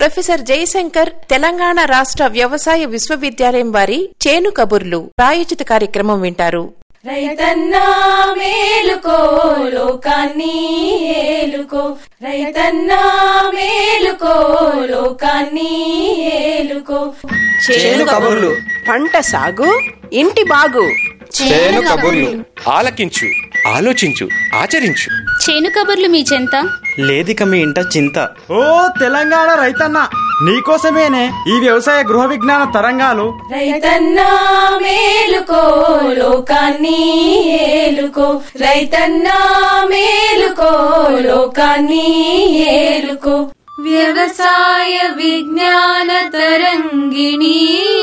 professor Jayashankar Telangana రాష్ట్ర వ్యవసాయ విశ్వవిద్యాలయం వారి చేను కబుర్లు ప్రాయోజిత కార్యక్రమం వింటారు రైతన్నా మేలుకో లోకాన్ని ఏలుకో రైతన్నా మేలుకో లోకాన్ని ఏలుకో చేను కబుర్లు పంట సాగు ఇంటి బాగు చేను కబుర్లు ఆలకించు ఆలోచించు ఆచరించు చేను కబుర్లు మీ చెంత లేదిక మీ ఇంట చింత ఓ తెలంగాణ రైతన్న నీకోసమేనే ఈ వ్యవసాయ గృహ విజ్ఞాన తరంగాలు రైతన్నా మేలుకో లోకాన్ని ఏలుకో రైతన్నా మేలుకో లోకాన్ని ఏలుకో వ్యవసాయ విజ్ఞాన తరంగిణి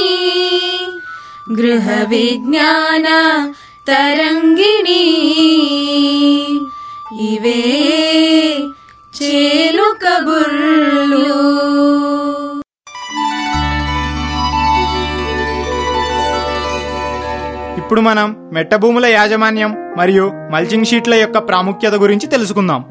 గృహ విజ్ఞాన తరంగిణి ఇవే చేలు కబుర్లు ఇప్పుడు మనం మెట్ట భూముల యాజమాన్యం మరియు మల్చింగ్ షీట్ల యొక్క ప్రాముఖ్యత గురించి తెలుసుకుందాం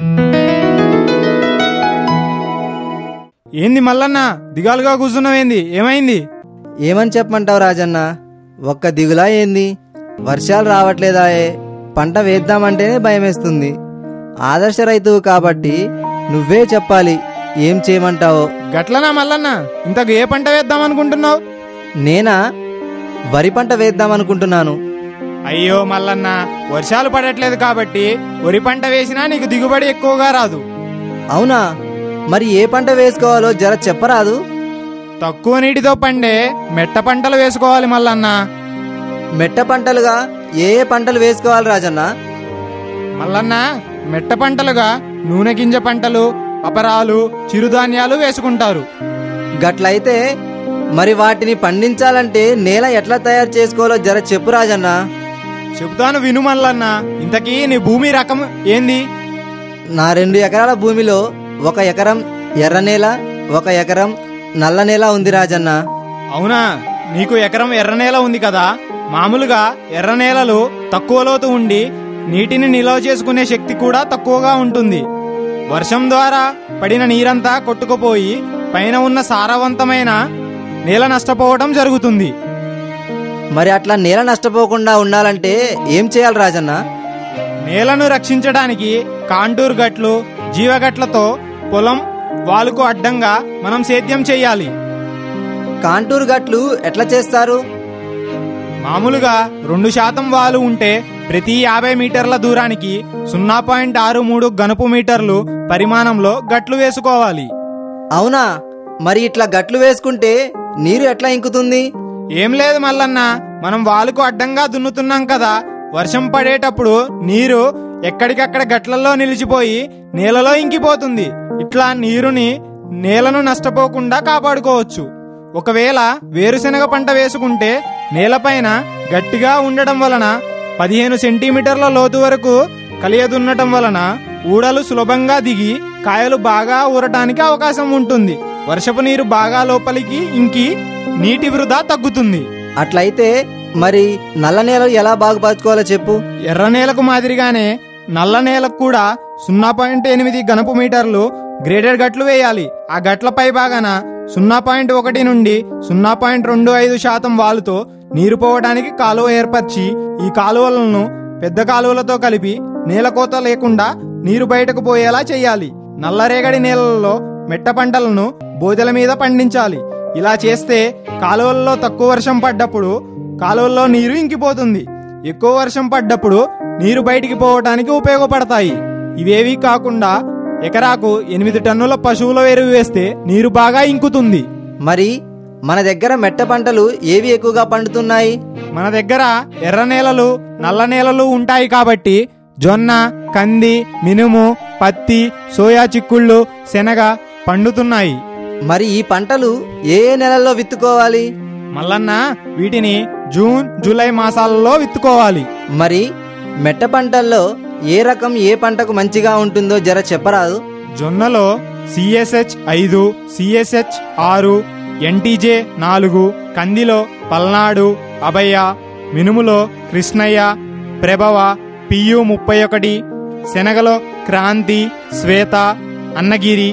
ఏంది మల్లన్న దిగాలుగా కూర్చున్నావేంది ఏమైంది ఏమని చెప్పమంటావు రాజన్న ఒక్క దిగులా ఏంది వర్షాలు రావట్లేదాయే పంట వేద్దామంటేనే భయమేస్తుంది ఆదర్శ రైతువు కాబట్టి నువ్వే చెప్పాలి ఏం చేయమంటావో గట్లనా మల్లన్న ఇంతకు ఏ పంట వేద్దాం అనుకుంటున్నావు నేనా వరి పంట వేద్దామనుకుంటున్నాను అయ్యో మల్లన్న వర్షాలు పడట్లేదు కాబట్టి వరి పంట వేసినా నీకు దిగుబడి ఎక్కువగా రాదు అవునా మరి ఏ పంట వేసుకోవాలో జర చెప్పరాదు తక్కువ నీటితో పండే మెట్ట పంటలు వేసుకోవాలి మల్లన్న మెట్ట పంటలుగా ఏ ఏ పంటలు వేసుకోవాలి రాజన్న మల్లన్న మెట్ట పంటలుగా నూనె గింజ పంటలు అపరాలు చిరుధాన్యాలు వేసుకుంటారు గట్లయితే మరి వాటిని పండించాలంటే నేల ఎట్లా తయారు చేసుకోవాలో జర చెప్పు రాజన్న చెబుతాను విను మల్లన్న ఇంతకీ నీ భూమి రకం ఏంది నా రెండు ఎకరాల భూమిలో ఒక ఎకరం ఎర్ర నేల ఒక ఎకరం నల్ల నేల ఉంది రాజన్న అవునా నీకు ఎకరం ఎర్ర నేల ఉంది కదా మామూలుగా ఎర్ర నేలలు తక్కువ లోతు ఉండి నీటిని నిల్వ చేసుకునే శక్తి కూడా తక్కువగా ఉంటుంది వర్షం ద్వారా పడిన నీరంతా కొట్టుకుపోయి పైన ఉన్న సారవంతమైన నేల నష్టపోవడం జరుగుతుంది మరి అట్లా నేల నష్టపోకుండా ఉండాలంటే ఏం చేయాలి రాజన్న నేలను రక్షించడానికి కాంటూర్ గట్లు జీవగట్లతో పొలం వాలుకు అడ్డంగా మనం సేద్యం చేయాలి కాంటూర్ గట్లు ఎట్లా చేస్తారు మామూలుగా రెండు శాతం వాలు ఉంటే ప్రతి యాభై మీటర్ల దూరానికి సున్నా పాయింట్ ఆరు మూడు గనుపు మీటర్లు పరిమాణంలో గట్లు వేసుకోవాలి అవునా మరి ఇట్లా గట్లు వేసుకుంటే నీరు ఎట్లా ఇంకుతుంది ఏం లేదు మల్లన్న మనం వాలుకు అడ్డంగా దున్నుతున్నాం కదా వర్షం పడేటప్పుడు నీరు ఎక్కడికక్కడ గట్లలో నిలిచిపోయి నేలలో ఇంకిపోతుంది ఇట్లా నీరుని నేలను నష్టపోకుండా కాపాడుకోవచ్చు ఒకవేళ వేరుశెనగ పంట వేసుకుంటే నేలపైన గట్టిగా ఉండడం వలన పదిహేను సెంటీమీటర్ల లోతు వరకు కలియదున్నటం వలన ఊడలు సులభంగా దిగి కాయలు బాగా ఊరటానికి అవకాశం ఉంటుంది వర్షపు నీరు బాగా లోపలికి ఇంకి నీటి వృధా తగ్గుతుంది అట్లయితే మరి నల్ల నేలలు ఎలా బాగుపరచుకోవాలో చెప్పు ఎర్ర నేలకు మాదిరిగానే నల్ల నేలకు కూడా సున్నా పాయింట్ ఎనిమిది గణపు మీటర్లు గ్రేడెడ్ గట్లు వేయాలి ఆ గట్ల పై భాగాన సున్నా పాయింట్ ఒకటి నుండి సున్నా పాయింట్ రెండు ఐదు శాతం వాలుతో నీరు పోవడానికి కాలువ ఏర్పరిచి ఈ కాలువలను పెద్ద కాలువలతో కలిపి నేలకోత లేకుండా నీరు బయటకు పోయేలా చేయాలి నల్లరేగడి నేలల్లో మెట్ట పంటలను బోదెల మీద పండించాలి ఇలా చేస్తే కాలువల్లో తక్కువ వర్షం పడ్డప్పుడు కాలువల్లో నీరు ఇంకిపోతుంది ఎక్కువ వర్షం పడ్డప్పుడు నీరు బయటికి పోవటానికి ఉపయోగపడతాయి ఇవేవి కాకుండా ఎకరాకు ఎనిమిది టన్నుల పశువుల ఎరువు వేస్తే నీరు బాగా ఇంకుతుంది మరి మన దగ్గర మెట్ట పంటలు ఏవి ఎక్కువగా పండుతున్నాయి మన దగ్గర ఎర్ర నేలలు నల్ల నేలలు ఉంటాయి కాబట్టి జొన్న కంది మినుము పత్తి సోయా చిక్కుళ్ళు శనగ పండుతున్నాయి మరి ఈ పంటలు ఏ ఏ నెలల్లో విత్తుకోవాలి మల్లన్న వీటిని జూన్ జూలై మాసాలలో విత్తుకోవాలి మరి మెట్ట పంటల్లో ఏ రకం ఏ పంటకు మంచిగా ఉంటుందో జర చెప్పరాదు జొన్నలో సిఎస్హెచ్ ఐదు సిఎస్హెచ్ ఆరు ఎన్టీజే నాలుగు కందిలో పల్నాడు అభయ మినుములో కృష్ణయ్య ప్రభవ పియు ముప్పై ఒకటి శనగలో క్రాంతి శ్వేత అన్నగిరి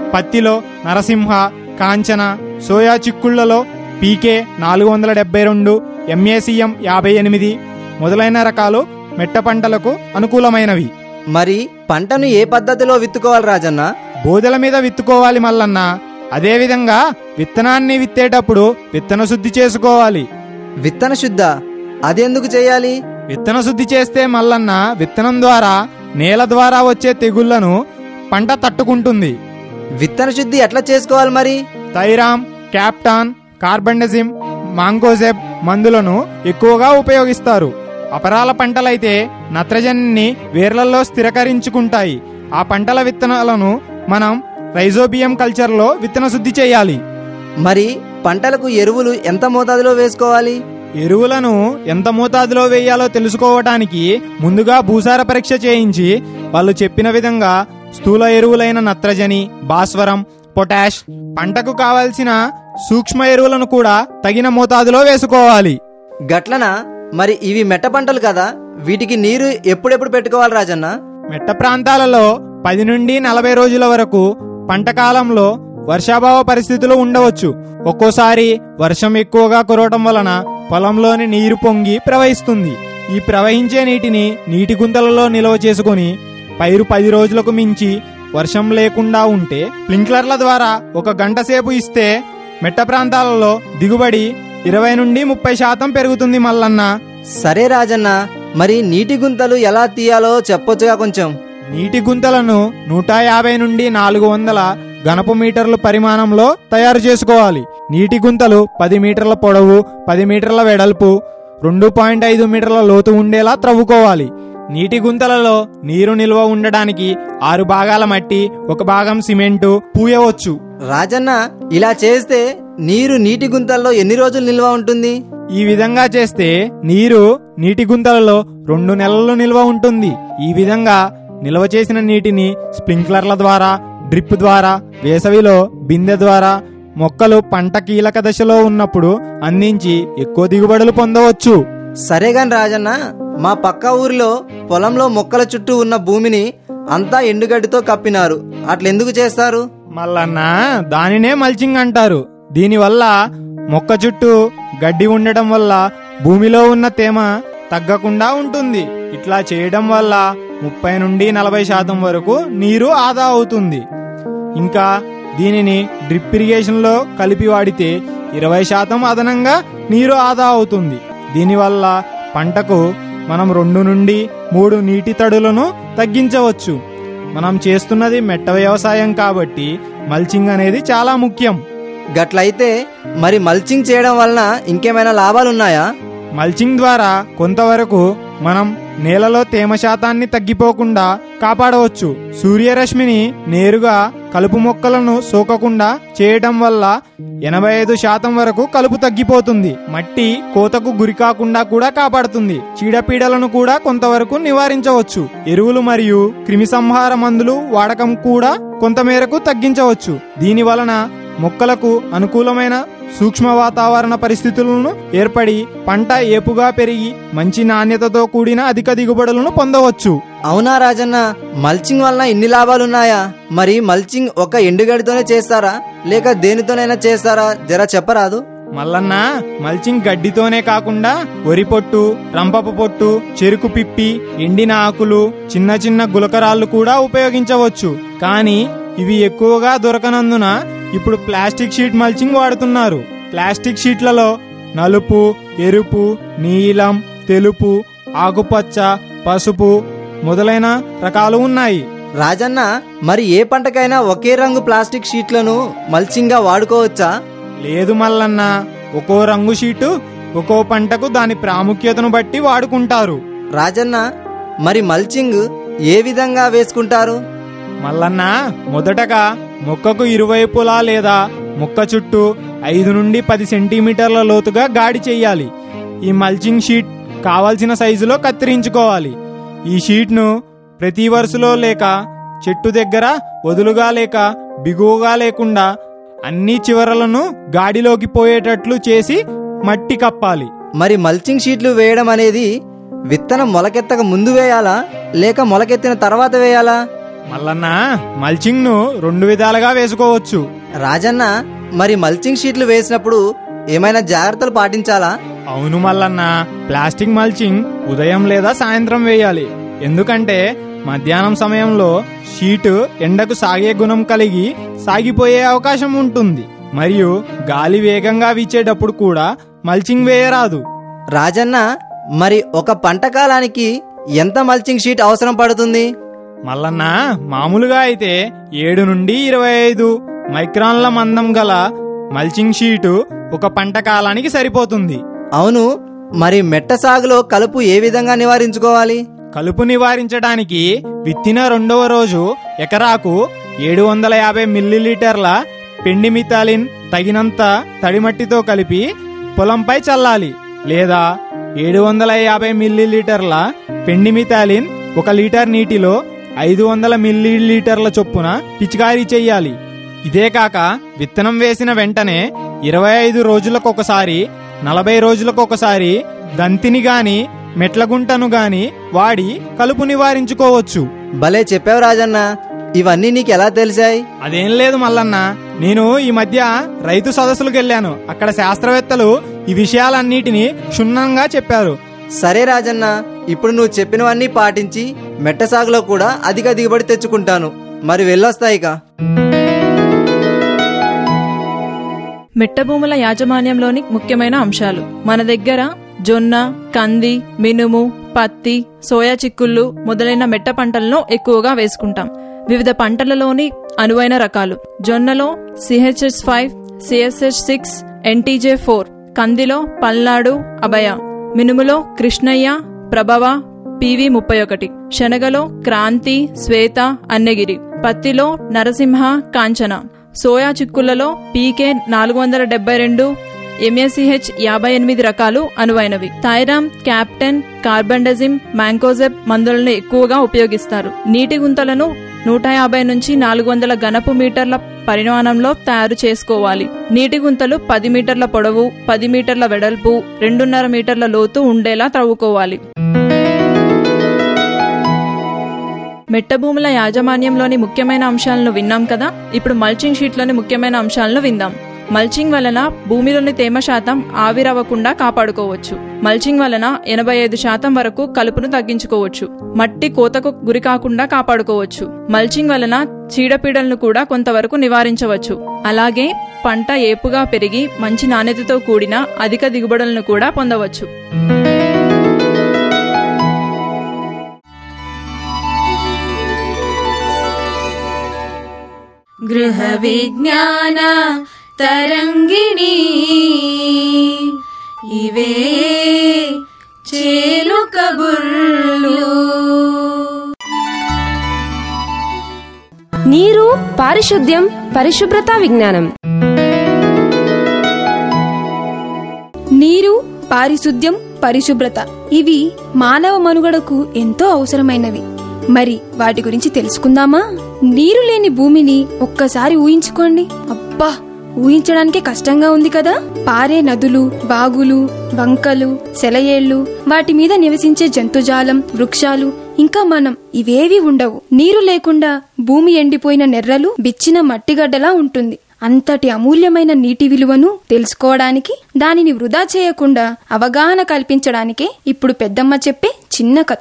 పత్తిలో నరసింహ కాంచన సోయా చిక్కుళ్లలో పీకే నాలుగు వందల డెబ్బై రెండు ఎంఏసిఎం యాభై ఎనిమిది మొదలైన రకాలు మెట్ట పంటలకు అనుకూలమైనవి మరి పంటను ఏ పద్ధతిలో విత్తుకోవాలి రాజన్న బోదెల మీద విత్తుకోవాలి మల్లన్న అదేవిధంగా విత్తనాన్ని విత్తేటప్పుడు విత్తన శుద్ధి చేసుకోవాలి విత్తన శుద్ధ అదెందుకు చేయాలి విత్తన శుద్ధి చేస్తే మల్లన్న విత్తనం ద్వారా నేల ద్వారా వచ్చే తెగుళ్లను పంట తట్టుకుంటుంది విత్తన శుద్ధి ఎట్లా చేసుకోవాలి మరి థైరామ్ క్యాప్టాన్ కార్బండజిమ్ మాంకోజెబ్ మందులను ఎక్కువగా ఉపయోగిస్తారు అపరాల పంటలైతే నత్రజనిని వేర్లలో స్థిరకరించుకుంటాయి ఆ పంటల విత్తనాలను మనం రైజోబియం కల్చర్లో విత్తన శుద్ధి చేయాలి మరి పంటలకు ఎరువులు ఎంత మోతాదులో వేసుకోవాలి ఎరువులను ఎంత మోతాదులో వేయాలో తెలుసుకోవటానికి ముందుగా భూసార పరీక్ష చేయించి వాళ్ళు చెప్పిన విధంగా స్థూల ఎరువులైన నత్రజని భాస్వరం పొటాష్ పంటకు కావలసిన సూక్ష్మ ఎరువులను కూడా తగిన మోతాదులో వేసుకోవాలి గట్లన మరి ఇవి మెట్ట పంటలు కదా వీటికి నీరు ఎప్పుడెప్పుడు పెట్టుకోవాలి రాజన్న మెట్ట ప్రాంతాలలో పది నుండి నలభై రోజుల వరకు పంట కాలంలో వర్షాభావ పరిస్థితులు ఉండవచ్చు ఒక్కోసారి వర్షం ఎక్కువగా కురవటం వలన పొలంలోని నీరు పొంగి ప్రవహిస్తుంది ఈ ప్రవహించే నీటిని నీటి గుంతలలో నిల్వ చేసుకొని పైరు పది రోజులకు మించి వర్షం లేకుండా ఉంటే స్ప్రింక్లర్ల ద్వారా ఒక గంట సేపు ఇస్తే మెట్ట ప్రాంతాలలో దిగుబడి ఇరవై నుండి ముప్పై శాతం పెరుగుతుంది మల్లన్న సరే రాజన్న మరి నీటి గుంతలు ఎలా తీయాలో చెప్పొచ్చుగా కొంచెం నీటి గుంతలను నూట యాభై నుండి నాలుగు వందల ఘనపు మీటర్ల పరిమాణంలో తయారు చేసుకోవాలి నీటి గుంతలు పది మీటర్ల పొడవు పది మీటర్ల వెడల్పు రెండు పాయింట్ ఐదు మీటర్ల లోతు ఉండేలా త్రవ్వుకోవాలి నీటి గుంతలలో నీరు నిల్వ ఉండడానికి ఆరు భాగాల మట్టి ఒక భాగం సిమెంటు పూయవచ్చు రాజన్న ఇలా చేస్తే నీరు నీటి గుంతల్లో ఎన్ని రోజులు నిల్వ ఉంటుంది ఈ విధంగా చేస్తే నీరు నీటి గుంతలలో రెండు నెలలు నిల్వ ఉంటుంది ఈ విధంగా నిల్వ చేసిన నీటిని స్ప్రింక్లర్ల ద్వారా డ్రిప్ ద్వారా వేసవిలో బిందె ద్వారా మొక్కలు పంట కీలక దశలో ఉన్నప్పుడు అందించి ఎక్కువ దిగుబడులు పొందవచ్చు సరేగాని రాజన్న మా పక్క ఊరిలో పొలంలో మొక్కల చుట్టూ ఉన్న భూమిని అంతా ఎండుగడ్డితో కప్పినారు అట్లెందుకు చేస్తారు మల్లన్న దానినే మల్చింగ్ అంటారు దీనివల్ల మొక్క చుట్టూ గడ్డి ఉండటం వల్ల భూమిలో ఉన్న తేమ తగ్గకుండా ఉంటుంది ఇట్లా చేయడం వల్ల ముప్పై నుండి నలభై శాతం వరకు నీరు ఆదా అవుతుంది ఇంకా దీనిని డ్రిప్ ఇరిగేషన్లో కలిపి వాడితే ఇరవై శాతం అదనంగా నీరు ఆదా అవుతుంది దీనివల్ల పంటకు మనం రెండు నుండి మూడు నీటి తడులను తగ్గించవచ్చు మనం చేస్తున్నది మెట్ట వ్యవసాయం కాబట్టి మల్చింగ్ అనేది చాలా ముఖ్యం గట్లయితే మరి మల్చింగ్ చేయడం వలన ఇంకేమైనా లాభాలున్నాయా మల్చింగ్ ద్వారా కొంతవరకు మనం నేలలో తేమ శాతాన్ని తగ్గిపోకుండా కాపాడవచ్చు సూర్యరశ్మిని నేరుగా కలుపు మొక్కలను సోకకుండా చేయటం వల్ల ఎనభై ఐదు శాతం వరకు కలుపు తగ్గిపోతుంది మట్టి కోతకు గురి కాకుండా కూడా కాపాడుతుంది చీడపీడలను కూడా కొంతవరకు నివారించవచ్చు ఎరువులు మరియు క్రిమిసంహార మందులు వాడకం కూడా కొంతమేరకు తగ్గించవచ్చు దీని వలన మొక్కలకు అనుకూలమైన సూక్ష్మ వాతావరణ పరిస్థితులను ఏర్పడి పంట ఏపుగా పెరిగి మంచి నాణ్యతతో కూడిన అధిక దిగుబడులను పొందవచ్చు అవునా రాజన్న మల్చింగ్ వలన ఇన్ని లాభాలున్నాయా మరి మల్చింగ్ ఒక ఎండుగడ్డితోనే చేస్తారా లేక దేనితోనైనా చేస్తారా జర చెప్పరాదు మల్లన్న మల్చింగ్ గడ్డితోనే కాకుండా వరి పొట్టు రంపపు పొట్టు చెరుకు పిప్పి ఎండిన ఆకులు చిన్న చిన్న గులకరాళ్ళు కూడా ఉపయోగించవచ్చు కానీ ఇవి ఎక్కువగా దొరకనందున ఇప్పుడు ప్లాస్టిక్ షీట్ మల్చింగ్ వాడుతున్నారు ప్లాస్టిక్ షీట్లలో నలుపు ఎరుపు నీలం తెలుపు ఆకుపచ్చ పసుపు మొదలైన రకాలు ఉన్నాయి రాజన్న మరి ఏ పంటకైనా ఒకే రంగు ప్లాస్టిక్ షీట్లను మల్చింగ్ గా వాడుకోవచ్చా లేదు మల్లన్న ఒక్కో రంగు షీటు ఒక్కో పంటకు దాని ప్రాముఖ్యతను బట్టి వాడుకుంటారు రాజన్న మరి మల్చింగ్ ఏ విధంగా వేసుకుంటారు మల్లన్న మొదటగా మొక్కకు ఇరువైపులా లేదా మొక్క చుట్టూ ఐదు నుండి పది సెంటీమీటర్ల లోతుగా గాడి చేయాలి ఈ మల్చింగ్ షీట్ కావలసిన సైజులో కత్తిరించుకోవాలి ఈ షీట్ను ప్రతి వరుసలో లేక చెట్టు దగ్గర వదులుగా లేక బిగువుగా లేకుండా అన్ని చివరలను గాడిలోకి పోయేటట్లు చేసి మట్టి కప్పాలి మరి మల్చింగ్ షీట్లు వేయడం అనేది విత్తనం మొలకెత్తక ముందు వేయాలా లేక మొలకెత్తిన తర్వాత వేయాలా మల్లన్న మల్చింగ్ ను రెండు విధాలుగా వేసుకోవచ్చు రాజన్న మరి మల్చింగ్ షీట్లు వేసినప్పుడు ఏమైనా జాగ్రత్తలు పాటించాలా అవును మల్లన్న ప్లాస్టిక్ మల్చింగ్ ఉదయం లేదా సాయంత్రం వేయాలి ఎందుకంటే మధ్యాహ్నం సమయంలో షీటు ఎండకు సాగే గుణం కలిగి సాగిపోయే అవకాశం ఉంటుంది మరియు గాలి వేగంగా వీచేటప్పుడు కూడా మల్చింగ్ వేయరాదు రాజన్న మరి ఒక పంట కాలానికి ఎంత మల్చింగ్ షీట్ అవసరం పడుతుంది మల్లన్న మామూలుగా అయితే ఏడు నుండి ఇరవై ఐదు మైక్రాన్ల మందం గల మల్చింగ్ షీటు ఒక పంట కాలానికి సరిపోతుంది అవును మరి మెట్ట సాగులో కలుపు ఏ విధంగా నివారించుకోవాలి కలుపు నివారించడానికి విత్తిన రెండవ రోజు ఎకరాకు ఏడు వందల యాభై మిల్లీలీటర్ల పిండి మితాలిన్ తగినంత తడిమట్టితో కలిపి పొలంపై చల్లాలి లేదా ఏడు వందల యాభై మిల్లీలీటర్ల పిండి మితాలిన్ ఒక లీటర్ నీటిలో ఐదు వందల మిల్లీలీటర్ల చొప్పున పిచికారీ చెయ్యాలి ఇదే కాక విత్తనం వేసిన వెంటనే ఇరవై ఐదు రోజులకు ఒకసారి నలభై రోజులకు ఒకసారి దంతిని గాని మెట్లగుంటను గాని వాడి కలుపు నివారించుకోవచ్చు భలే చెప్పావు రాజన్న ఇవన్నీ నీకు ఎలా తెలిసాయి అదేం లేదు మల్లన్న నేను ఈ మధ్య రైతు సదస్సులకు వెళ్ళాను అక్కడ శాస్త్రవేత్తలు ఈ విషయాలన్నిటినీ క్షుణ్ణంగా చెప్పారు సరే రాజన్న ఇప్పుడు నువ్వు చెప్పినవన్నీ పాటించి మెట్ట సాగులో కూడా అధిక దిగుబడి తెచ్చుకుంటాను మరి వెళ్ళొస్తాయిక మెట్ట భూముల యాజమాన్యంలోని ముఖ్యమైన అంశాలు మన దగ్గర జొన్న కంది మినుము పత్తి సోయా చిక్కుళ్ళు మొదలైన మెట్ట పంటలను ఎక్కువగా వేసుకుంటాం వివిధ పంటలలోని అనువైన రకాలు జొన్నలో CHS five CSH six NTJ four కందిలో పల్నాడు అభయ మినుములో కృష్ణయ్య ప్రభవ పివి ముప్పై ఒకటి శనగలో క్రాంతి శ్వేత అన్నగిరి పత్తిలో నరసింహ కాంచన సోయా చిక్కులలో పీకే నాలుగు వందల డెబ్బై రెండు ఎంఎస్సిహెచ్ యాభై ఎనిమిది రకాలు అనువైనవి థైరామ్ క్యాప్టెన్ కార్బండజిమ్ మ్యాంకోజెబ్ మందులను ఎక్కువగా ఉపయోగిస్తారు నీటి గుంతలను నూట యాభై నుంచి నాలుగు వందల ఘనపు మీటర్ల పరిమాణంలో తయారు చేసుకోవాలి నీటి గుంతలు పది మీటర్ల పొడవు పది మీటర్ల వెడల్పు రెండున్నర మీటర్ల లోతు ఉండేలా త్రవ్వుకోవాలి మెట్ట భూముల యాజమాన్యంలోని ముఖ్యమైన అంశాలను విన్నాం కదా ఇప్పుడు మల్చింగ్ షీట్లోని ముఖ్యమైన అంశాలను విందాం మల్చింగ్ వలన భూమిలోని తేమ శాతం ఆవిరవ్వకుండా కాపాడుకోవచ్చు మల్చింగ్ వలన ఎనభై ఐదు శాతం వరకు కలుపును తగ్గించుకోవచ్చు మట్టి కోతకు గురి కాకుండా కాపాడుకోవచ్చు మల్చింగ్ వలన చీడపీడలను కూడా కొంతవరకు నివారించవచ్చు అలాగే పంట ఏపుగా పెరిగి మంచి నాణ్యతతో కూడిన అధిక దిగుబడులను కూడా పొందవచ్చు గృహ విజ్ఞాన తరంగిణి ఇవే చేలు కబుర్లు నీరు పారిశుద్ధ్యం పరిశుభ్రత విజ్ఞానం నీరు పారిశుద్ధ్యం పరిశుభ్రత ఇవి మానవ మనుగడకు ఎంతో అవసరమైనవి మరి వాటి గురించి తెలుసుకుందామా నీరు లేని భూమిని ఒక్కసారి ఊహించుకోండి అబ్బా ఊహించడానికే కష్టంగా ఉంది కదా పారే నదులు బాగులు వంకలు సెలయేళ్లు వాటి మీద నివసించే జంతుజాలం వృక్షాలు ఇంకా మనం ఇవేవి ఉండవు నీరు లేకుండా భూమి ఎండిపోయిన నెర్రలు బిచ్చిన మట్టిగడ్డలా ఉంటుంది అంతటి అమూల్యమైన నీటి విలువను తెలుసుకోవడానికి దానిని వృధా చేయకుండా అవగాహన కల్పించడానికే ఇప్పుడు పెద్దమ్మ చెప్పే చిన్న కథ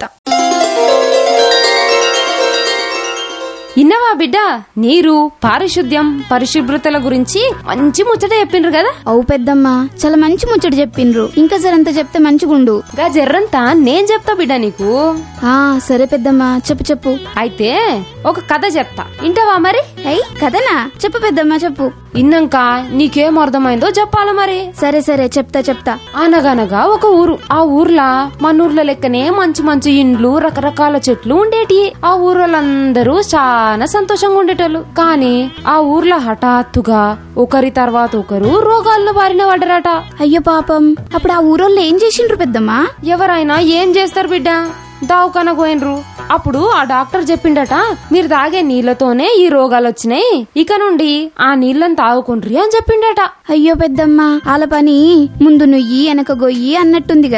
ఇన్నవా బిడ్డ నీరు పారిశుద్ధ్యం పరిశుభ్రతల గురించి మంచి ముచ్చట చెప్పిండ్రు కదా అవు పెద్దమ్మ చాలా మంచి ముచ్చట చెప్పిండ్రు ఇంకా జరంత చెప్తే మంచిగుండు గా జర్రంతా నేను చెప్తా బిడ్డ నీకు ఆ సరే పెద్దమ్మ చెప్పు చెప్పు అయితే ఒక కథ చెప్తా ఇంటవా మరి అయ్యి కదనా చెప్పు పెద్దమ్మ చెప్పు ఇన్నాక నీకేం అర్థమైందో చెప్పాల మరి సరే సరే చెప్తా చెప్తా అనగనగా ఒక ఊరు ఆ ఊర్లా మన ఊర్ల లెక్కనే మంచి మంచి ఇండ్లు రకరకాల చెట్లు ఉండేటి ఆ ఊరోళ్ళందరూ చాలా సంతోషంగా ఉండేటోళ్ళు కానీ ఆ ఊర్లో హఠాత్తుగా ఒకరి తర్వాత ఒకరు రోగాల్లో బారిన పడ్డరట అయ్యో పాపం అప్పుడు ఆ ఊరోళ్ళు ఏం చేసిండ్రు పెద్దమ్మా ఎవరైనా ఏం చేస్తారు బిడ్డ దావకాన పోయినరు అప్పుడు ఆ డాక్టర్ చెప్పిండట మీరు తాగే నీళ్లతోనే ఈ రోగాలు వచ్చినాయి ఇక నుండి ఆ నీళ్లను తాగుకుండ్రి అని చెప్పిండట అయ్యో పెద్దమ్మ వాళ్ళ పని ముందు నుయ్యి వెనక గొయ్యి అన్నట్టుంది కదా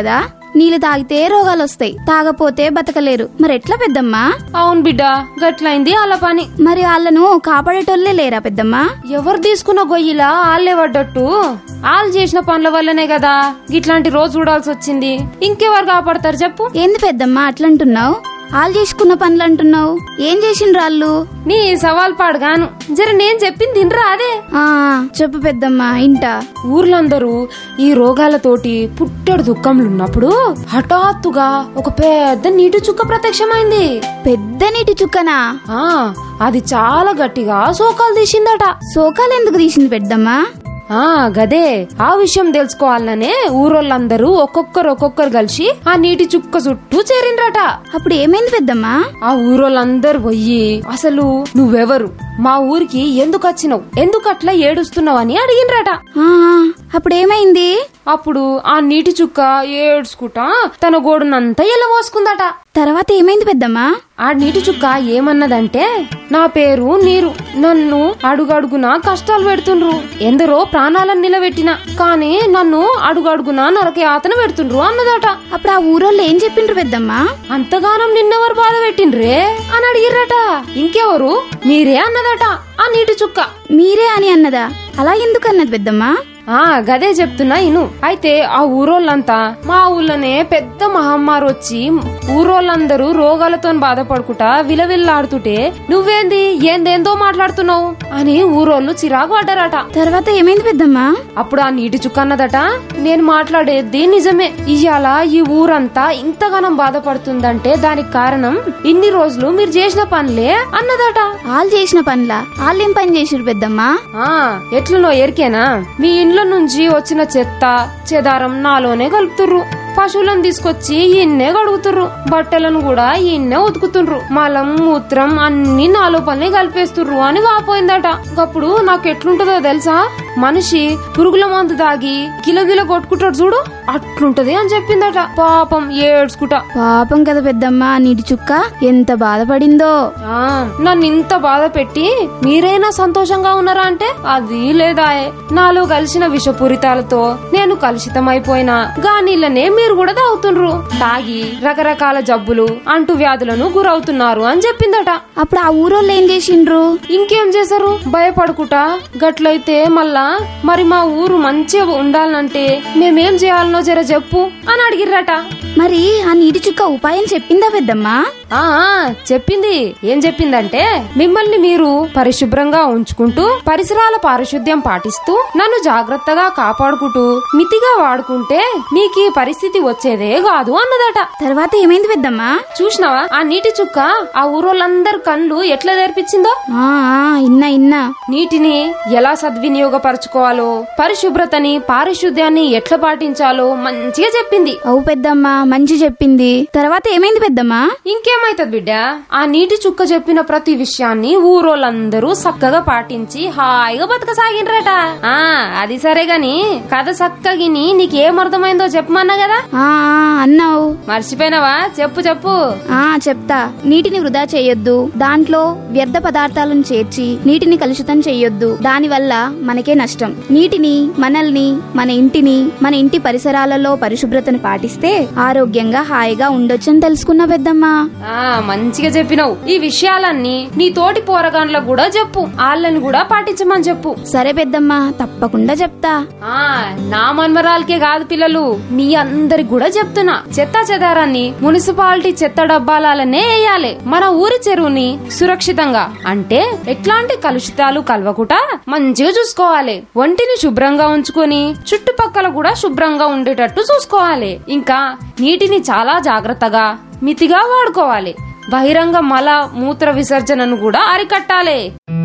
నీళ్లు తాగితే రోగాలు వస్తాయి తాగపోతే బతకలేరు మరి ఎట్లా పెద్దమ్మా అవును బిడ్డ గట్లయింది అలా పని మరి వాళ్ళను కాపాడేటోళ్ళే లేరా పెద్దమ్మా ఎవరు తీసుకున్న గొయ్యిలా ఆళ్ళే పడ్డట్టు వాళ్ళు చేసిన పనుల వల్లనే కదా ఇట్లాంటి రోజు చూడాల్సి వచ్చింది ఇంకెవరు కాపాడతారు చెప్పు ఏంది పెద్దమ్మా అట్లంటున్నావు వాళ్ళు చేసుకున్న పనులు అంటున్నావు ఏం చేసిండ్రు వాళ్ళు నీ సవాల్ పాడుగాను జర నేను చెప్పింది తినరా అదే ఆ చెప్పు పెద్దమ్మా ఇంటా ఊర్లందరూ ఈ రోగాలతోటి పుట్టెడు దుఃఖంలున్నప్పుడు హఠాత్తుగా ఒక పెద్ద నీటి చుక్క ప్రత్యక్షమైంది పెద్ద నీటి చుక్కనా ఆ అది చాలా గట్టిగా శోకాలు తీసిందట శోకాలు ఎందుకు తీసింది పెద్దమ్మా ఆ గదే ఆ విషయం తెలుసుకోవాలనే ఊరోళ్ళందరూ ఒక్కొక్కరు ఒక్కొక్కరు కలిసి ఆ నీటి చుక్క చుట్టూ చేరిండ్రట అప్పుడు ఏమైంది పెద్దమ్మా ఆ ఊరోళ్ళందరూ పోయి అసలు నువ్వెవరు మా ఊరికి ఎందుకు వచ్చినావు ఎందుకు అట్లా ఏడుస్తున్నావు అని అడిగినరట ఆ, అప్పుడు ఏమైంది అప్పుడు ఆ నీటి చుక్క ఏడ్చుకుంటా తన గోడునంతా ఎల్లబోసుకుందట తర్వాత ఏమైంది పెద్దమ్మా ఆ నీటి చుక్క ఏమన్నదంటే నా పేరు నీరు నన్ను అడుగడుగున కష్టాలు పెడుతుండ్రు ఎందరో ప్రాణాలను నిలబెట్టిన కానీ నన్ను అడుగడుగున నరక యాతన పెడుతుండ్రు అన్నదట అప్పుడు ఆ ఊరోళ్ళు ఏం చెప్పిండ్రు పెద్దమ్మా అంతగానం నిన్నెవరు బాధ పెట్టిండ్రే అని అడిగిర్రట ఇంకెవరు మీరే అన్నదట ఆ నీటి చుక్క మీరే అని అన్నదా అలా ఎందుకు అన్నది పెద్దమ్మా ఆ గదే చెప్తున్నా ఇను అయితే ఆ ఊరోళ్ళంతా మా ఊళ్ళోనే పెద్ద మహమ్మారి వచ్చి ఊరోళ్ళందరూ రోగాలతో బాధపడుకుంటా విలవిల్లాడుతుంటే నువ్వేంది ఏందేందో మాట్లాడుతున్నావు అని ఊరోళ్ళు చిరాకు పడ్డారట తర్వాత ఏమైంది పెద్దమ్మా అప్పుడు ఆ నీటి చుక్క అన్నదట నేను మాట్లాడేది నిజమే ఇవాళ ఈ ఊరంతా ఇంతగానం బాధపడుతుందంటే దానికి కారణం ఇన్ని రోజులు మీరు చేసిన పనులే అన్నదట వాళ్ళు చేసిన పనులా వాళ్ళేం పని చేసిరు పెద్దమ్మా ఆ ఎట్లనో ఎరికేనా మీ ఇండ్ల నుంచి వచ్చిన చెత్త చెదారం నాలోనే కలుపుతుర్రు పశువులను తీసుకొచ్చి ఈయన్నే కడుగుతుర్రు బట్టలను కూడా ఈయన్నే ఉతుకుతుండ్రు మలం మూత్రం అన్ని నా లోపలనే కలిపేస్తుర్రు అని వాపోయిందట అప్పుడు నాకు ఎట్లుంటదో తెలుసా మనిషి పురుగుల మందు దాగి గిలగిల కొట్టుకుంటాడు చూడు అట్లుంటది అని చెప్పిందట పాపం ఏడ్చుకుంటా పాపం కదా పెద్దమ్మా ఆ నీటి చుక్క ఎంత బాధపడిందో ఆ, నన్ను ఇంత బాధ పెట్టి మీరైనా సంతోషంగా ఉన్నారా అంటే అది లేదా నాలో కలిసిన విషపూరితాలతో నేను కలుషితమైపోయినా గా నీళ్ళనే మీరు కూడా తాగుతుండ్రు తాగి రకరకాల జబ్బులు అంటు వ్యాధులను గురవుతున్నారు అని చెప్పిందట అప్పుడు ఆ ఊరోళ్ళు ఏం చేసిండ్రు ఇంకేం చేశారు భయపడుకుంటా గట్లయితే మళ్ళా మరి మా ఊరు మంచిగా ఉండాలంటే మేమేం చేయాలనో జర చెప్పు అని అడిగిర్రట మరి ఆ నీటి చుక్క ఉపాయం చెప్పిందా పెద్దమ్మా ఆ చెప్పింది ఏం చెప్పిందంటే మిమ్మల్ని మీరు పరిశుభ్రంగా ఉంచుకుంటూ పరిసరాల పారిశుద్ధ్యం పాటిస్తూ నన్ను జాగ్రత్తగా కాపాడుకుంటూ మితిగా వాడుకుంటే మీకు ఈ పరిస్థితి వచ్చేదే కాదు అన్నదట తర్వాత ఏమైంది పెద్దమ్మా చూసినావా ఆ నీటి చుక్క ఆ ఊరోళ్ళందరి కళ్ళు ఎట్లా తెరిపించిందో ఆ ఆ, ఇన్నా ఇన్నా నీటిని ఎలా సద్వినియోగపరచుకోవాలో పరిశుభ్రతని పారిశుద్ధ్యాన్ని ఎట్లా పాటించాలో మంచిగా చెప్పింది అవు పెద్దమ్మా మంచి చెప్పింది తర్వాత ఏమైంది పెద్దమ్మా ఇంకేమైతుంది బిడ్డ ఆ నీటి చుక్క చెప్పిన ప్రతి విషయాన్ని ఊరోళ్ళందరూ చక్కగా పాటించి హాయిగా బతకసాగిండ్రట ఆ అది సరే గాని కథ చక్కగిని నీకేం అర్థమైందో చెప్పమన్నా కదా ఆ ఆ, అన్నావు మర్చిపోయినావా చెప్పు చెప్పు ఆ చెప్తా నీటిని వృధా చేయొద్దు దాంట్లో వ్యర్థ పదార్థాలను చేర్చి నీటిని కలుషితం చేయొద్దు దానివల్ల మనకే నష్టం నీటిని మనల్ని మన ఇంటిని మన ఇంటి పరిసరాలలో పరిశుభ్రతను పాటిస్తే ఆరోగ్యంగా హాయిగా ఉండొచ్చని తెలుసుకున్నా పెద్దమ్మా ఆ మంచిగా చెప్పినావు ఈ విషయాలన్నీ నీ తోటి పోరగాండ్లకు కూడా చెప్పు వాళ్ళని కూడా పాటించమని చెప్పు సరే పెద్దమ్మా తప్పకుండా చెప్తా ఆ నా మన్మరాలకే కాదు పిల్లలు మీ అందరికి కూడా చెప్తున్నా చెత్త చెదారాన్ని మున్సిపాలిటీ చెత్త డబ్బాలనే వేయాలి మన ఊరి చెరువుని సురక్షితంగా అంటే ఎట్లాంటి కలుషితాలు కలవకుండా మంచిగా చూసుకోవాలి ఒంటిని శుభ్రంగా ఉంచుకొని చుట్టుపక్కల కూడా శుభ్రంగా ఉండేటట్టు చూసుకోవాలి ఇంకా నీటిని చాలా జాగ్రత్తగా మితిగా వాడుకోవాలి బహిరంగ మల మూత్ర విసర్జనను కూడా అరికట్టాలి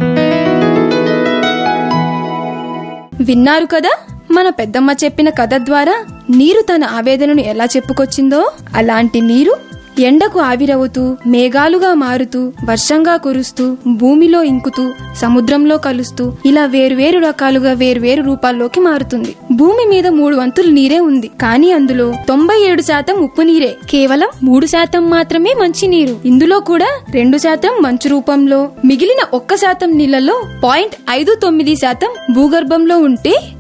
విన్నారు కదా మన పెద్దమ్మ చెప్పిన కథ ద్వారా నీరు తన ఆవేదనను ఎలా చెప్పుకొచ్చిందో అలాంటి నీరు ఎండకు ఆవిరవుతూ మేఘాలుగా మారుతూ వర్షంగా కురుస్తూ భూమిలో ఇంకుతూ సముద్రంలో కలుస్తూ ఇలా వేరువేరు రకాలుగా వేరువేరు రూపాల్లోకి మారుతుంది భూమి మీద మూడు వంతులు నీరే ఉంది కానీ అందులో తొంభై ఏడు శాతం ఉప్పు నీరే కేవలం మూడు శాతం మాత్రమే మంచి నీరు ఇందులో కూడా రెండు శాతం మంచు రూపంలో మిగిలిన ఒక్క శాతం నీళ్లలో పాయింట్ ఐదు తొమ్మిది శాతం భూగర్భంలో ఉంటే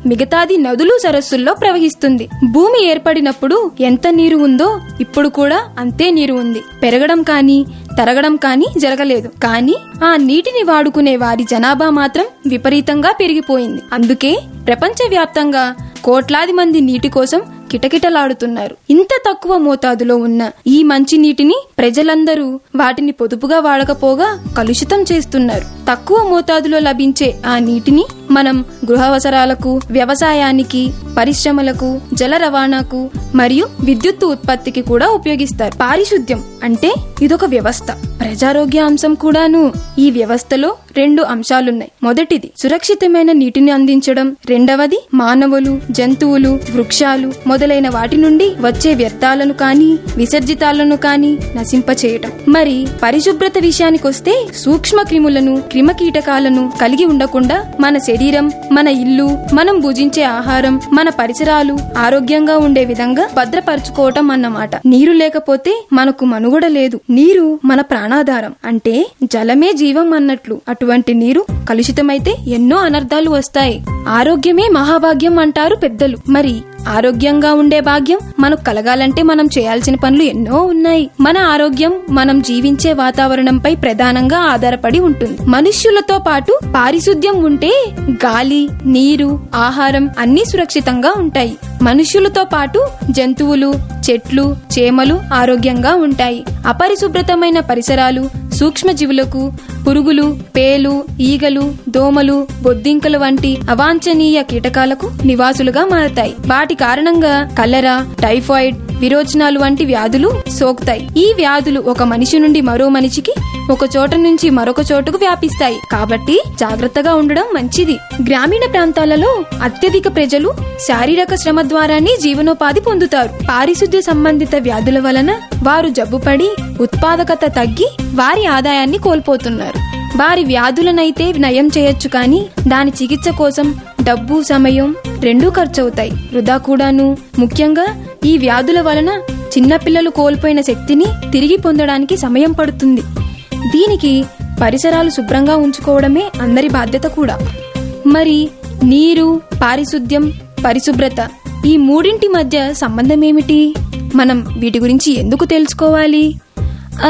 మిగతాది నదులు సరస్సుల్లో ప్రవహిస్తుంది భూమి ఏర్పడినప్పుడు ఎంత నీరు ఉందో ఇప్పుడు కూడా అంతే నీరు ఉంది పెరగడం కానీ తరగడం కానీ జరగలేదు కానీ ఆ నీటిని వాడుకునే వారి జనాభా మాత్రం విపరీతంగా పెరిగిపోయింది అందుకే ప్రపంచవ్యాప్తంగా కోట్లాది మంది నీటి కోసం కిటకిటలాడుతున్నారు ఇంత తక్కువ మోతాదులో ఉన్న ఈ మంచి నీటిని ప్రజలందరూ వాటిని పొదుపుగా వాడకపోగా కలుషితం చేస్తున్నారు తక్కువ మోతాదులో లభించే ఆ నీటిని మనం గృహావసరాలకు వ్యవసాయానికి పరిశ్రమలకు జల రవాణాకు మరియు విద్యుత్తు ఉత్పత్తికి కూడా ఉపయోగిస్తారు పారిశుద్ధ్యం అంటే ఇదొక వ్యవస్థ ప్రజారోగ్య అంశం కూడాను ఈ వ్యవస్థలో రెండు అంశాలున్నాయి మొదటిది సురక్షితమైన నీటిని అందించడం రెండవది మానవులు జంతువులు వృక్షాలు మొదలైన వాటి నుండి వచ్చే వ్యర్థాలను కానీ విసర్జితాలను కానీ నశింపచేయటం మరి పరిశుభ్రత విషయానికొస్తే సూక్ష్మ క్రిములను క్రిమకీటకాలను కలిగి ఉండకుండా మన శరీరం మన ఇల్లు మనం భుజించే ఆహారం మన పరిసరాలు ఆరోగ్యంగా ఉండే విధంగా భద్రపరచుకోవటం అన్నమాట నీరు లేకపోతే మనకు మనుగడ లేదు నీరు మన ప్రాణాధారం అంటే జలమే జీవం అన్నట్లు అటువంటి నీరు కలుషితమైతే ఎన్నో అనర్థాలు వస్తాయి ఆరోగ్యమే మహాభాగ్యం అంటారు పెద్దలు మరి ఆరోగ్యంగా ఉండే భాగ్యం మనకు కలగాలంటే మనం చేయాల్సిన పనులు ఎన్నో ఉన్నాయి మన ఆరోగ్యం మనం జీవించే వాతావరణంపై ప్రధానంగా ఆధారపడి ఉంటుంది మనుష్యులతో పాటు పారిశుద్ధ్యం ఉంటే గాలి నీరు ఆహారం అన్నీ సురక్షితంగా ఉంటాయి మనుష్యులతో పాటు జంతువులు చెట్లు చేమలు ఆరోగ్యంగా ఉంటాయి అపరిశుభ్రతమైన పరిసరాలు సూక్ష్మజీవులకు పురుగులు పేలు ఈగలు దోమలు బొద్దింకలు వంటి అవాంఛనీయ కీటకాలకు నివాసులుగా మారతాయి వాటి కారణంగా కలరా టైఫాయిడ్ విరోచనాలు వంటి వ్యాధులు సోకుతాయి ఈ వ్యాధులు ఒక మనిషి నుండి మరో మనిషికి ఒక చోట నుంచి మరొక చోటుకు వ్యాపిస్తాయి కాబట్టి జాగ్రత్తగా ఉండడం మంచిది గ్రామీణ ప్రాంతాలలో అత్యధిక ప్రజలు శారీరక శ్రమ ద్వారానే జీవనోపాధి పొందుతారు పారిశుద్ధ్య సంబంధిత వ్యాధుల వలన వారు జబ్బుపడి ఉత్పాదకత తగ్గి వారి ఆదాయాన్ని కోల్పోతున్నారు వారి వ్యాధులనైతే నయం చేయొచ్చు కానీ దాని చికిత్స కోసం డబ్బు సమయం రెండూ ఖర్చవుతాయి వృధా కూడాను ముఖ్యంగా ఈ వ్యాధుల వలన చిన్నపిల్లలు కోల్పోయిన శక్తిని తిరిగి పొందడానికి సమయం పడుతుంది దీనికి పరిసరాలు శుభ్రంగా ఉంచుకోవడమే అందరి బాధ్యత కూడా మరి నీరు పారిశుద్ధ్యం పరిశుభ్రత ఈ మూడింటి మధ్య సంబంధం ఏమిటి మనం వీటి గురించి ఎందుకు తెలుసుకోవాలి ఆ,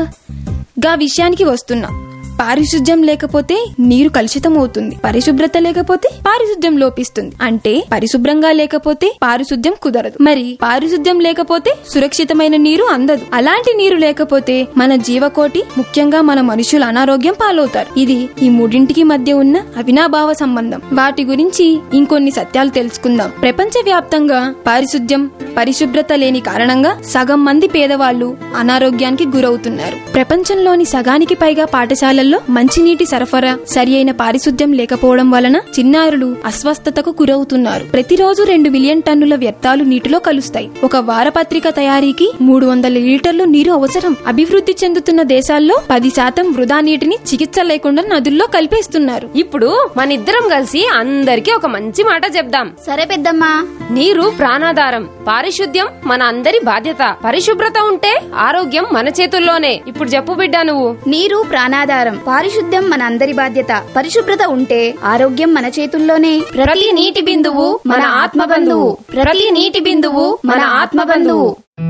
గా విషయానికి వస్తున్నా పారిశుద్ధ్యం లేకపోతే నీరు కలుషితం అవుతుంది పరిశుభ్రత లేకపోతే పారిశుద్ధ్యం లోపిస్తుంది అంటే పరిశుభ్రంగా లేకపోతే పారిశుద్ధ్యం కుదరదు మరి పారిశుద్ధ్యం లేకపోతే సురక్షితమైన నీరు అందదు అలాంటి నీరు లేకపోతే మన జీవకోటి ముఖ్యంగా మన మనుషులు అనారోగ్యం పాలవుతారు ఇది ఈ మూడింటికి మధ్య ఉన్న అవినాభావ సంబంధం వాటి గురించి ఇంకొన్ని సత్యాలు తెలుసుకుందాం ప్రపంచ వ్యాప్తంగా పారిశుద్ధ్యం పరిశుభ్రత లేని కారణంగా సగం మంది పేదవాళ్లు అనారోగ్యానికి గురవుతున్నారు ప్రపంచంలోని సగానికి పైగా పాఠశాలల్లో మంచినీటి సరఫరా సరి అయిన పారిశుద్ధ్యం లేకపోవడం వలన చిన్నారులు అస్వస్థతకు గురవుతున్నారు ప్రతిరోజు రెండు మిలియన్ టన్నుల వ్యర్థాలు నీటిలో కలుస్తాయి ఒక వారపత్రిక తయారీకి మూడు వందల లీటర్లు నీరు అవసరం అభివృద్ధి చెందుతున్న దేశాల్లో పది శాతం వృధా నీటిని చికిత్స లేకుండా నదుల్లో కలిపేస్తున్నారు ఇప్పుడు మనిద్దరం కలిసి అందరికీ ఒక మంచి మాట చెప్దాం సరే పెద్దమ్మా నీరు ప్రాణాధారం పారిశుద్ధ్యం మన అందరి బాధ్యత పరిశుభ్రత ఉంటే ఆరోగ్యం మన చేతుల్లోనే ఇప్పుడు చెప్పు బిడ్డా నువ్వు నీరు ప్రాణాధారం పారిశుద్ధ్యం మన అందరి బాధ్యత పరిశుభ్రత ఉంటే ఆరోగ్యం మన చేతుల్లోనే ప్రతి నీటి బిందువు మన ఆత్మ బంధువు ప్రతి నీటి బిందువు మన ఆత్మ బంధువు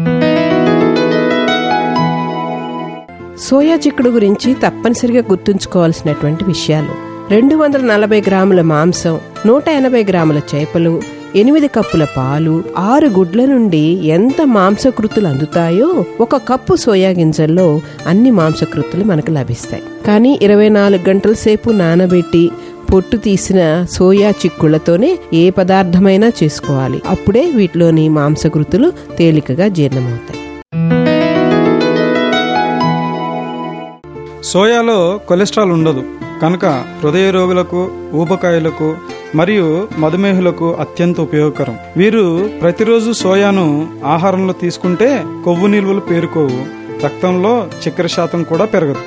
సోయా చిక్కుడు గురించి తప్పనిసరిగా గుర్తుంచుకోవాల్సినటువంటి విషయాలు రెండు వందల నలభై గ్రాముల మాంసం నూట ఎనభై గ్రాముల చేపలు ఎనిమిది కప్పుల పాలు ఆరు గుడ్ల నుండి ఎంత మాంసకృతులు అందుతాయో ఒక కప్పు సోయా గింజల్లో అన్ని మాంసకృతులు మనకు లభిస్తాయి కానీ ఇరవై నాలుగు గంటల సేపు నానబెట్టి పొట్టు తీసిన సోయా చిక్కుళ్లతోనే ఏ పదార్థమైనా చేసుకోవాలి అప్పుడే వీటిలోని మాంసకృతులు తేలికగా జీర్ణమవుతాయి సోయాలో కొలెస్ట్రాల్ ఉండదు కనుక హృదయ రోగులకు ఊబకాయులకు మరియు మధుమేహులకు అత్యంత ఉపయోగకరం వీరు ప్రతిరోజు సోయాను ఆహారంలో తీసుకుంటే కొవ్వు నిల్వలు పేరుకోవు రక్తంలో చక్కెర శాతం కూడా పెరగదు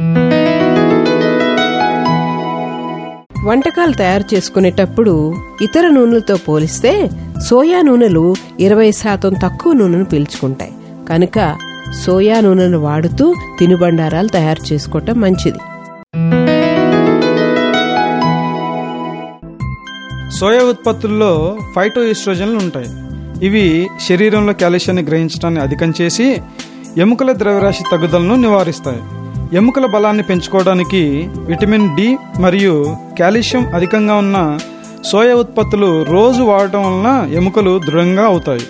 వంటకాలు తయారు చేసుకునేటప్పుడు ఇతర నూనెలతో పోలిస్తే సోయా నూనెలు ఇరవై శాతం తక్కువ నూనెను పీల్చుకుంటాయి కనుక సోయా నూనెను వాడుతూ తినుబండారాలు తయారు చేసుకోవటం మంచిది సోయా ఉత్పత్తుల్లో ఫైటో ఈస్ట్రోజన్లు ఉంటాయి ఇవి శరీరంలో కాల్షియాన్ని గ్రహించడాన్ని అధికం చేసి ఎముకల ద్రవ్యరాశి తగ్గుదలను నివారిస్తాయి ఎముకల బలాన్ని పెంచుకోవడానికి విటమిన్ డి మరియు కాల్షియం అధికంగా ఉన్న సోయా ఉత్పత్తులు రోజు వాడటం వలన ఎముకలు దృఢంగా అవుతాయి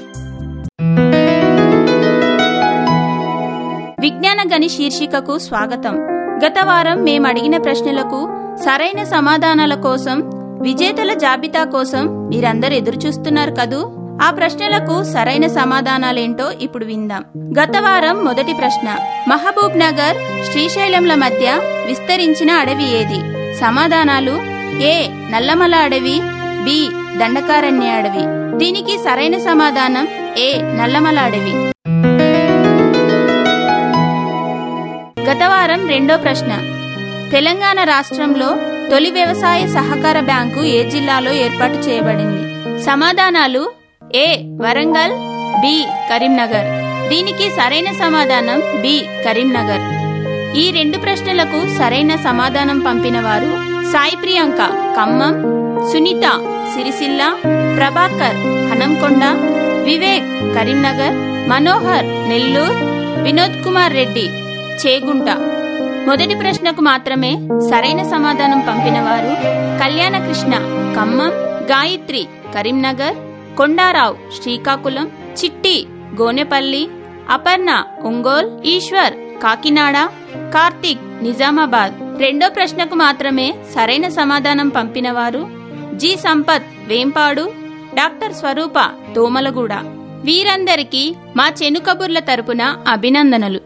విజ్ఞాన గని శీర్షికకు స్వాగతం గత వారం మేము అడిగిన ప్రశ్నలకు సరైన సమాధానాల కోసం విజేతల జాబితా కోసం మీరందరూ ఎదురు చూస్తున్నారు కదూ ఆ ప్రశ్నలకు సరైన సమాధానాలేంటో ఇప్పుడు విందాం గత వారం మొదటి ప్రశ్న మహబూబ్ నగర్ శ్రీశైలంల మధ్య విస్తరించిన అడవి ఏది సమాధానాలు ఏ నల్లమల అడవి బి దండకారణ్య అడవి దీనికి సరైన సమాధానం ఏ నల్లమల అడవి గత వారం రెండో ప్రశ్న తెలంగాణ రాష్ట్రంలో తొలి వ్యవసాయ సహకార బ్యాంకు ఏ జిల్లాలో ఏర్పాటు చేయబడింది సమాధానాలు ఏ వరంగల్ బి కరీంనగర్ దీనికి సరైన సమాధానం బి కరీంనగర్ ఈ రెండు ప్రశ్నలకు సరైన సమాధానం పంపిన వారు సాయి ప్రియాంక ఖమ్మం సునీత సిరిసిల్ల ప్రభాకర్ హనంకొండ వివేక్ కరీంనగర్ మనోహర్ నెల్లూర్ వినోద్ కుమార్ రెడ్డి చేగుంట మొదటి ప్రశ్నకు మాత్రమే సరైన సమాధానం పంపినవారు కళ్యాణకృష్ణ ఖమ్మం గాయత్రి కరీంనగర్ కొండారావు శ్రీకాకుళం చిట్టి గోనెపల్లి అపర్ణ ఒంగోల్ ఈశ్వర్ కాకినాడ కార్తీక్ నిజామాబాద్ రెండో ప్రశ్నకు మాత్రమే సరైన సమాధానం పంపినవారు జి సంపత్ వేంపాడు డాక్టర్ స్వరూప తోమలగూడ వీరందరికీ మా చెనుకబుర్ల తరపున అభినందనలు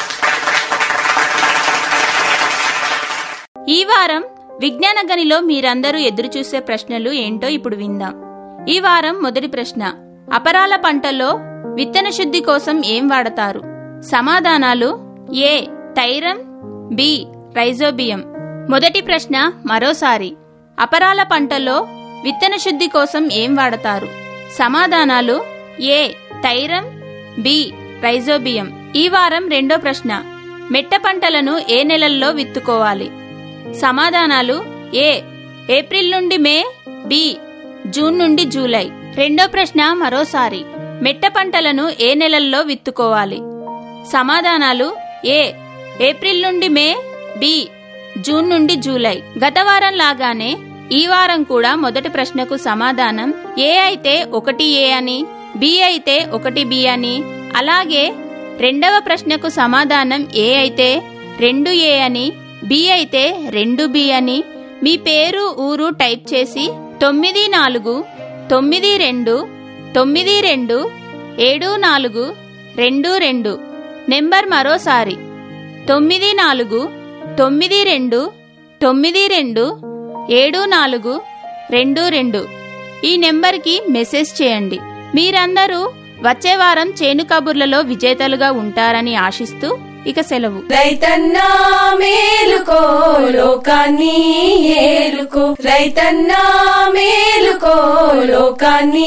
ఈ వారం విజ్ఞాన గనిలో మీరందరూ ఎదురుచూసే ప్రశ్నలు ఏంటో ఇప్పుడు విందాం ఈ వారం మొదటి ప్రశ్న అపరాల పంటల్లో విత్తన శుద్ధి కోసం ఏం వాడతారు సమాధానాలు ఏ తైరం బి రైజోబియం మొదటి ప్రశ్న మరోసారి అపరాల పంటల్లో విత్తన శుద్ధి కోసం ఏం వాడతారు సమాధానాలు ఏ తైరం బి రైజోబియం ఈ వారం రెండో ప్రశ్న మెట్ట పంటలను ఏ నెలల్లో విత్తుకోవాలి సమాధానాలు ఏ ఏప్రిల్ నుండి మే బి జూన్ నుండి జూలై రెండో ప్రశ్న మరోసారి మెట్ట పంటలను ఏ నెలల్లో విత్తుకోవాలి సమాధానాలు ఏ ఏప్రిల్ నుండి మే బి జూన్ నుండి జూలై గత వారం లాగానే ఈ వారం కూడా మొదటి ప్రశ్నకు సమాధానం ఏ అయితే ఒకటి ఏ అని బి అయితే ఒకటి బి అని అలాగే రెండవ ప్రశ్నకు సమాధానం ఏ అయితే రెండు ఏ అని బి అయితే రెండు బి అని మీ పేరు ఊరు టైప్ చేసి తొమ్మిది నాలుగు తొమ్మిది రెండు తొమ్మిది రెండు ఏడు నాలుగు రెండు రెండు నెంబర్ మరోసారి తొమ్మిది నాలుగు తొమ్మిది రెండు తొమ్మిది రెండు ఏడు నాలుగు రెండు రెండు ఈ నెంబర్కి మెసేజ్ చేయండి మీరందరూ వచ్చే వారం చేను కబుర్లలో విజేతలుగా ఉంటారని ఆశిస్తూ ఇక సెలవు రైతన్నా మేలుకో లోకాన్ని ఏలుకో రైతన్నా మేలుకో లోకాన్ని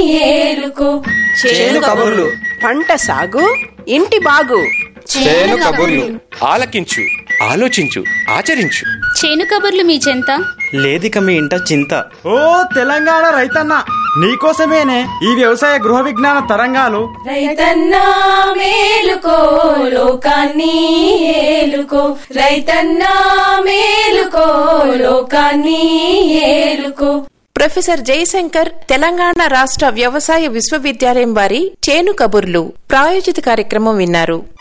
ఏలుకో చేను కబుర్లు పంట సాగు ఇంటి బాగు చేను కబుర్లు ఆలకించు ఆలోచించు ఆచరించు చేను కబుర్లు మీ చెంత లేదిక మీ ఇంట చింత ఓ తెలంగాణ రైతన్న నీకోసమేనే ఈ వ్యవసాయ గృహ విజ్ఞాన తరంగాలు రైతన్నా మేలుకో లోకాన్ని ఏలుకో రైతన్నా మేలుకో లోకాన్ని ఏలుకో ప్రొఫెసర్ జయశంకర్ తెలంగాణ రాష్ట్ర వ్యవసాయ విశ్వవిద్యాలయం వారి చేను కబుర్లు ప్రాయోజిత కార్యక్రమం విన్నారు